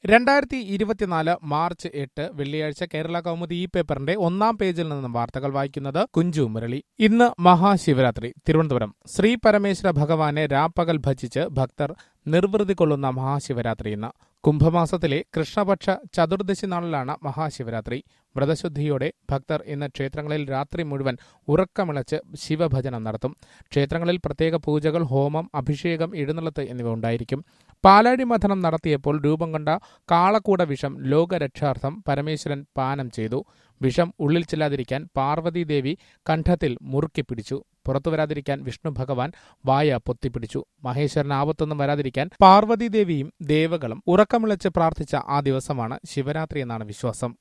രണ്ടായിരത്തി ഇരുപത്തിനാല് മാർച്ച് എട്ട് വെള്ളിയാഴ്ച കേരള കൗമുദി ഈ പേപ്പറിന്റെ ഒന്നാം പേജിൽ നിന്നും വാർത്തകൾ വായിക്കുന്നത് കുഞ്ചു മുരളി ഇന്ന് മഹാശിവരാത്രി തിരുവനന്തപുരം ശ്രീ പരമേശ്വര ഭഗവാനെ രാപ്പകൽ ഭജിച്ച് ഭക്തർ നിർവൃതി കൊള്ളുന്ന മഹാശിവരാത്രി ഇന്ന് കുംഭമാസത്തിലെ കൃഷ്ണപക്ഷ ചതുർദശി നാളിലാണ് മഹാശിവരാത്രി വ്രതശുദ്ധിയോടെ ഭക്തർ ഇന്ന് ക്ഷേത്രങ്ങളിൽ രാത്രി മുഴുവൻ ഉറക്കമിളച്ച് ശിവഭജനം നടത്തും ക്ഷേത്രങ്ങളിൽ പ്രത്യേക പൂജകൾ ഹോമം അഭിഷേകം എഴുന്നള്ളത്ത് എന്നിവ ഉണ്ടായിരിക്കും പാലാഴി മഥനം നടത്തിയപ്പോൾ രൂപം കൊണ്ട കാളക്കൂട വിഷം ലോകരക്ഷാർത്ഥം പരമേശ്വരൻ പാനം ചെയ്തു വിഷം ഉള്ളിൽ ചെല്ലാതിരിക്കാൻ പാർവതീദേവി കണ്ഠത്തിൽ മുറുക്കി പിടിച്ചു പുറത്തു വരാതിരിക്കാൻ വിഷ്ണു ഭഗവാൻ വായ പൊത്തിപ്പിടിച്ചു മഹേശ്വരൻ ആപത്തൊന്നും വരാതിരിക്കാൻ പാർവതീദേവിയും ദേവകളും ഉറക്കമിളച്ച് പ്രാർത്ഥിച്ച ആ ദിവസമാണ് ശിവരാത്രി എന്നാണ് വിശ്വാസം